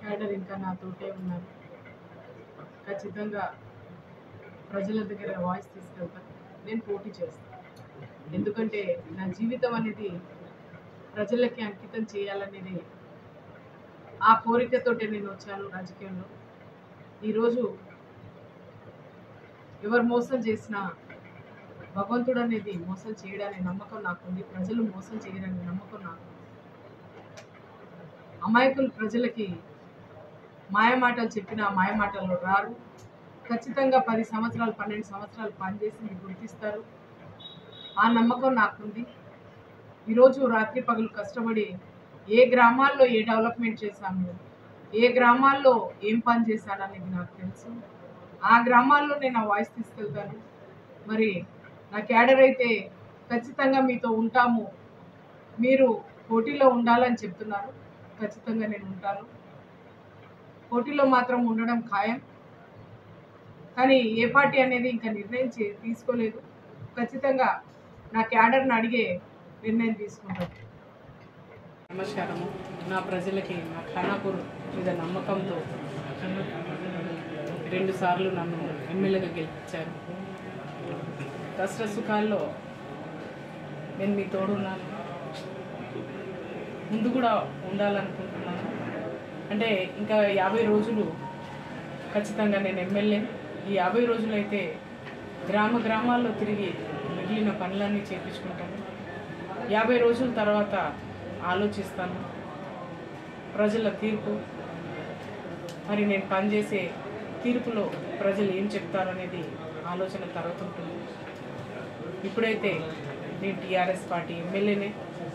Cadre ఇంకా నాతోటే ఉన్నారు ఖచ్చితంగా ప్రజల దగ్గర వాయిస్ తీసుకెళ్తాను నేను పోటీ చేస్తాను ఎందుకంటే నా జీవితం అనేది ప్రజలకి అంకితం చేయాలనేది ఆ కోరికతోటే నేను వచ్చాను రాజకీయంలో ఈరోజు ఎవరు మోసం చేసినా భగవంతుడు అనేది మోసం చేయడనే నమ్మకం నాకుంది ప్రజలు మోసం చేయరనే నమ్మకం నాకు అమాయకులు ప్రజలకి మాయమాటలు చెప్పిన ఆ మాయమాటల్లో రారు ఖచ్చితంగా పది సంవత్సరాలు పన్నెండు సంవత్సరాలు పనిచేసి మీరు గుర్తిస్తారు ఆ నమ్మకం నాకుంది ఈరోజు రాత్రి పగలు కష్టపడి ఏ గ్రామాల్లో ఏ డెవలప్మెంట్ చేశాము ఏ గ్రామాల్లో ఏం పని చేశాను అనేది నాకు తెలుసు ఆ గ్రామాల్లో నేను ఆ వాయిస్ తీసుకెళ్తాను మరి నా క్యాడర్ అయితే ఖచ్చితంగా మీతో ఉంటాము మీరు పోటీలో ఉండాలని చెప్తున్నారు ఖచ్చితంగా నేను ఉంటాను పోటీలో మాత్రం ఉండడం ఖాయం కానీ ఏ పార్టీ అనేది ఇంకా నిర్ణయం చే తీసుకోలేదు ఖచ్చితంగా నా క్యాడర్ని అడిగే నిర్ణయం తీసుకుంటాను నమస్కారము నా ప్రజలకి నా ఖానాపూర్ మీద నమ్మకంతో రెండు సార్లు నన్ను ఎమ్మెల్యేగా గెలిపించారు కష్ట సుఖాల్లో నేను మీ తోడున్నాను ముందు కూడా ఉండాలనుకుంటున్నాను అంటే ఇంకా యాభై రోజులు ఖచ్చితంగా నేను ఎమ్మెల్యే ఈ యాభై రోజులైతే గ్రామ గ్రామాల్లో తిరిగి మిగిలిన పనులన్నీ చేపించుకుంటాను యాభై రోజుల తర్వాత ఆలోచిస్తాను ప్రజల తీర్పు మరి నేను పనిచేసే తీర్పులో ప్రజలు ఏం చెప్తారనేది ఆలోచన తర్వాత ఉంటుంది ఇప్పుడైతే నేను టీఆర్ఎస్ పార్టీ ఎమ్మెల్యేనే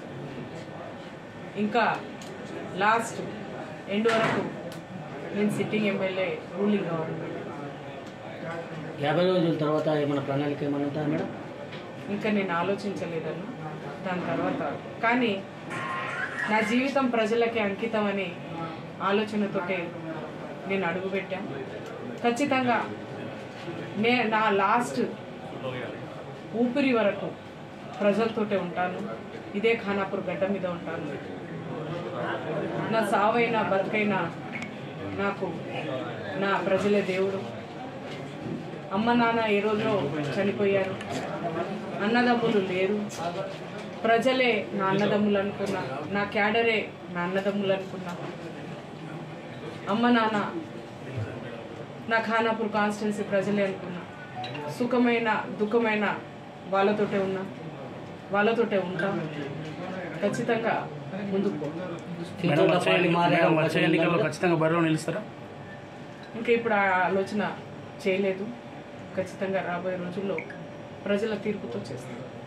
ఇంకా లాస్ట్ ఎండ్ వరకు నేను సిట్టింగ్ ఎమ్మెల్యే రూలింగ్ గవర్నమెంట్ యాభై రోజుల తర్వాత ఏమైనా ప్రణాళిక ఏమైనా ఉంటుందా మేడం ఇంకా నేను ఆలోచించలేదను దాని తర్వాత కానీ నా జీవితం ప్రజలకి అంకితం అనే ఆలోచనతోటే నేను అడుగుపెట్టాను ఖచ్చితంగా నే నా లాస్ట్ ఊపిరి వరకు ప్రజలతోటే ఉంటాను ఇదే ఖానాపూర్ గడ్డ మీద ఉంటాను నా సావైనా బతుకైనా నాకు నా ప్రజలే దేవుడు అమ్మ నాన్న ఏ రోజులో చనిపోయారు అన్నదమ్ములు లేరు ప్రజలే నా అన్నదమ్ములు అనుకున్నా నా క్యాడరే నా అన్నదమ్ములు అనుకున్నా అమ్మ నాన్న నా ఖానాపూర్ కాన్స్టిట్యున్సీ ప్రజలే అనుకున్నా సుఖమైన దుఃఖమైన వాళ్ళతోటే ఉన్నా వాళ్ళతోటే ఉంటా ఖచ్చితంగా ముందుకు పో ఫ్యూచర్లో పార్టీ మారే మేడం వచ్చే అవకాశం ఎన్నికల్లో ఉందా? ఖచ్చితంగా బరిలో నిలుస్తారా ఇంకా ఇప్పుడు ఆ ఆలోచన చేయలేదు ఖచ్చితంగా రాబోయే రోజుల్లో ప్రజల తీర్పుతో చేస్తాను